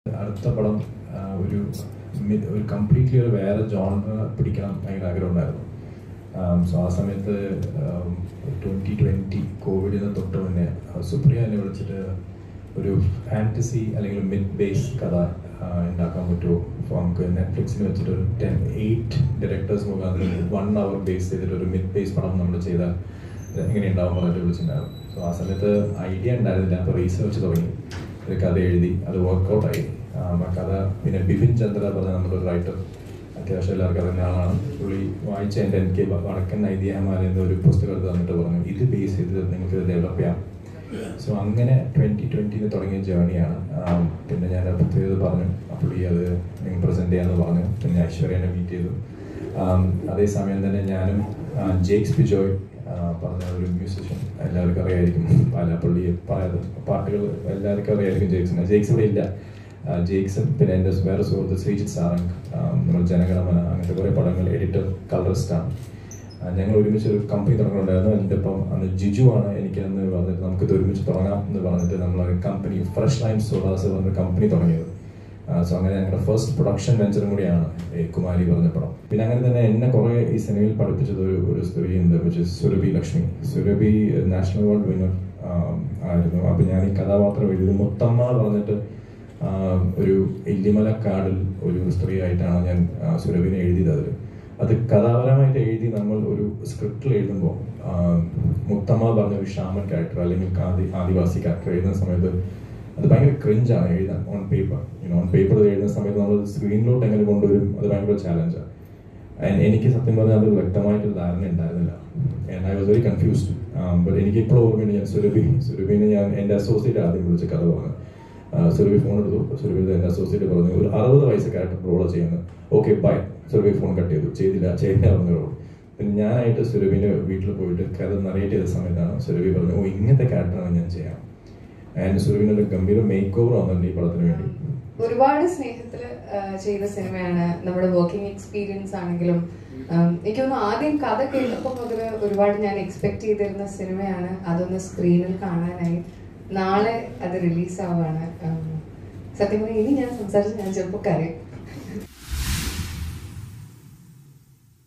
അടുത്ത പടം ആ, ഒരു മി- ഒരു കംപ്ലീറ്റ്ലി ഒരു വേറെ ജോണർ പിടിക്കണം ഭയങ്കര ആഗ്രഹമുണ്ടായിരുന്നു സോ ആ സമയത്ത് ട്വൻറ്റി ട്വൻറ്റി കോവിഡിന് തൊട്ട് മുന്നേ ആ, സുപ്രിയ എന്നെ വിളിച്ചിട്ട് ഒരു ഫാൻറ്റസി അല്ലെങ്കിൽ മിഡ് ബേസ് കഥ ആ, ഉണ്ടാക്കാൻ പറ്റുമോ അപ്പോൾ നമുക്ക് നെറ്റ്ഫ്ലിക്സിന് വെച്ചിട്ട് ഒരു ടെൻ എയ്റ്റ് ഡയറക്ടേഴ്സ് മുഖാന്തരം വൺ അവർ ബേസ് ചെയ്തിട്ട് ഒരു മിഡ് ബേസ് പടം നമ്മൾ ചെയ്താൽ എങ്ങനെ ഉണ്ടാവും പറഞ്ഞിട്ട് വിളിച്ചിട്ടുണ്ടായിരുന്നു സോ ആ സമയത്ത് ഐഡിയ ഉണ്ടായിരുന്നില്ല അപ്പോൾ റീസെർച്ച് തുടങ്ങി ഒരു കഥ എഴുതി അത് വർക്കൗട്ടായി ആ കഥ പിന്നെ ബിപിൻ ചന്ദ്ര പറഞ്ഞ നമ്മുടെ ഒരു റൈറ്റർ അത്യാവശ്യം എല്ലാവർക്കും അറിയുന്ന ആളാണ് പുള്ളി വായിച്ച എൻ്റെ എനിക്ക് വടക്കൻ ഐതിഹ്യമാരെന്ന ഒരു പുസ്തകം എടുത്ത് തന്നിട്ട് പറഞ്ഞു ഇത് ബേസ് ചെയ്ത് നിങ്ങൾക്ക് ഡെവലപ്പ് ചെയ്യാം സോ അങ്ങനെ ട്വൻറ്റി ട്വൻറ്റിയിൽ തുടങ്ങിയ ജേണിയാണ് പിന്നെ ഞാൻ പ്രത്യേകത പറഞ്ഞു ആ പുള്ളി അത് നിങ്ങൾ പ്രസൻറ്റ് ചെയ്യാമെന്ന് പറഞ്ഞു പിന്നെ ഐശ്വര്യനെ മീറ്റ് ചെയ്തു ആം, അതേസമയം തന്നെ ഞാനും ആ, ജേക്സ് ബിജോയ് ആ, പറഞ്ഞ ഒരു മ്യൂസിഷ്യൻ എല്ലാവർക്കും അറിയായിരിക്കും പാലാപ്പള്ളി പറയാതെ പാട്ടുകൾ എല്ലാവർക്കും അറിയായിരിക്കും ജേക്സിനെ ജേക്സ് ഇവിടെ ഇല്ല ആ, ജേക്സും പിന്നെ എൻ്റെ വേറെ സുഹൃത്ത് ശ്രീജിത്ത് സാറങ്ക് നമ്മൾ ജനഗണമന അങ്ങനത്തെ കുറേ പടങ്ങൾ എഡിറ്റർ കളറിസ്റ്റാണ് ഞങ്ങൾ ഒരുമിച്ച് ഒരു കമ്പനി തുടങ്ങുന്നുണ്ടായിരുന്നു അതിൻ്റെ ഒപ്പം അന്ന് ജിജു ആണ് എനിക്ക് അന്ന് പറഞ്ഞിട്ട് നമുക്കിത് ഒരുമിച്ച് തുടങ്ങാം എന്ന് പറഞ്ഞിട്ട് നമ്മൾ ഒരു കമ്പനി ഫ്രഷ് ലൈൻ സോഡാസ് പറഞ്ഞ കമ്പനി തുടങ്ങിയത് സോ അങ്ങനെ ഞങ്ങളുടെ ഫസ്റ്റ് പ്രൊഡക്ഷൻ വെഞ്ചറും കൂടിയാണ് ഈ കുമാരി പറഞ്ഞ പടം പിന്നെ അങ്ങനെ തന്നെ എന്നെ കുറെ ഈ സിനിമയിൽ പഠിപ്പിച്ചത് ഒരു ഒരു സ്ത്രീ ഉണ്ട് which is Surabhi Lakshmi Surabhi national award winner ആയിരുന്നു അപ്പൊ ഞാൻ ഈ കഥാപാത്രം എഴുതി മുത്തമ്മ പറഞ്ഞിട്ട് ആ, ഒരു ഇല്ലിമലക്കാടിൽ ഒരു സ്ത്രീ ആയിട്ടാണ് ഞാൻ ആ, സുരഭിനെ എഴുതിയത് അതിൽ അത് കഥാപരമായിട്ട് എഴുതി നമ്മൾ ഒരു സ്ക്രിപ്റ്റിൽ എഴുതുമ്പോൾ മുത്തമ്മ പറഞ്ഞ ഒരു ഷാമൻ ക്യാരക്ടർ അല്ലെങ്കിൽ ആദി ആദിവാസി ക്യാരക്ടർ എഴുതുന്ന സമയത്ത് അത് ഭയങ്കര ക്രിഞ്ചാണ് എഴുതാൻ ഓൺ പേപ്പർ ഓൺ പേപ്പർ എഴുതുന്ന സമയത്ത് നമ്മൾ സ്ക്രീനിലോട്ട് എങ്ങനെ കൊണ്ടുവരും അത് ഭയങ്കര ചാലഞ്ചാണ് എനിക്ക് സത്യം പറഞ്ഞാൽ അത് വ്യക്തമായിട്ടൊരു ധാരണ ഉണ്ടായിരുന്നില്ല I was very confused but എനിക്ക് ഇപ്പോൾ ഓർമ്മയുണ്ട് ഞാൻ സുരഭി സുരഭിനെ ഞാൻ എൻ്റെ അസോസിയേറ്റ് ആദ്യം വിളിച്ച കഥ പറഞ്ഞു ആ, സുരഭി ഫോൺ എടുത്തു സുരഭി എൻ്റെ അസോസിയേറ്റ് പറഞ്ഞു ഒരു അറുപത് വയസ്സ് ക്യാരക്ടർ റോള് ചെയ്യുന്നത് okay bye Surabhi phone cut ചെയ്തു ചെയ്തില്ല ചെയ്തില്ല പറഞ്ഞു റോൾ പിന്നെ ഞാനായിട്ട് സുരഭിൻ്റെ വീട്ടിൽ പോയിട്ട് കഥ നറേറ്റ് ചെയ്ത സമയത്താണ് സുരഭി പറഞ്ഞു ഓ ഇങ്ങനത്തെ ക്യാരക്ടറാണ് ഞാൻ ചെയ്യാം ആൻഡ് സുരഭിന് ഒരു ഗംഭീര മേക്ക് ഓവർ വന്നിട്ടുണ്ട് ഈ പടത്തിന് വേണ്ടി ഒരുപാട് സ്നേഹത്തിൽ ചെയ്ത സിനിമയാണ് നമ്മുടെ വർക്കിംഗ് എക്സ്പീരിയൻസ് ആണെങ്കിലും ഉം, എനിക്ക് തോന്നുന്നു ആദ്യം കഥ കേട്ടപ്പോൾ മുതൽ ഒരുപാട് ഞാൻ എക്സ്പെക്ട് ചെയ്തിരുന്ന സിനിമയാണ് അതൊന്ന് സ്ക്രീനിൽ കാണാനായി നാളെ അത് റിലീസ് ആവുകയാണ് ഉം, സത്യം പറഞ്ഞാൽ ഇനി ഞാൻ സംസാരിച്ച് ഞാൻ ചിലപ്പോൾ കരയും